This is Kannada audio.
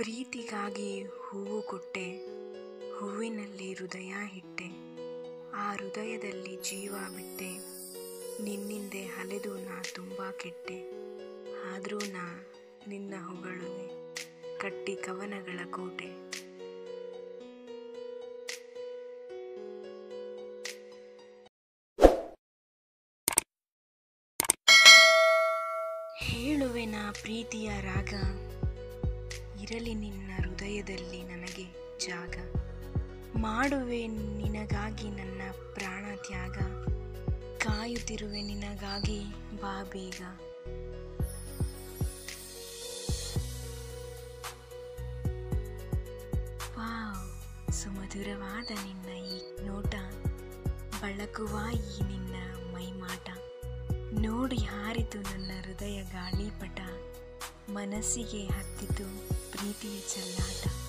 ಪ್ರೀತಿಗಾಗಿ ಹೂವು ಕೊಟ್ಟೆ ಹೂವಿನಲ್ಲಿ ಹೃದಯ ಇಟ್ಟೆ ಆ ಹೃದಯದಲ್ಲಿ ಜೀವ ಬಿಟ್ಟೆ ನಿನ್ನಿಂದೆ ಅಲೆದು ನಾ ತುಂಬ ಕೆಟ್ಟೆ ಆದರೂ ನಾ ನಿನ್ನ ಹೊಗಳುವೆ ಕಟ್ಟಿ ಕವನಗಳ ಕೋಟೆ ಹೇಳುವೆ ನಾ ಪ್ರೀತಿಯ ರಾಗ ಇರಲಿ ನಿನ್ನ ಹೃದಯದಲ್ಲಿ ನನಗೆ ಜಾಗ ಮಾಡುವೆ ನಿನಗಾಗಿ ನನ್ನ ಪ್ರಾಣ ತ್ಯಾಗ ಕಾಯುತ್ತಿರುವೆ ನಿನಗಾಗಿ ಬಾ ಬೇಗ ವಾವ್ ಸುಮಧುರವಾದ ನಿನ್ನ ಈ ನೋಟ ಬಳಕುವ ಈ ನಿನ್ನ ಮೈಮಾಟ ನೋಡಿ ಹಾರಿತು ನನ್ನ ಹೃದಯ ಗಾಳಿಪಟ ಮನಸ್ಸಿಗೆ ಹತ್ತಿತು ಪ್ರೀತಿಯ ಚೆಲ್ಲಾಟ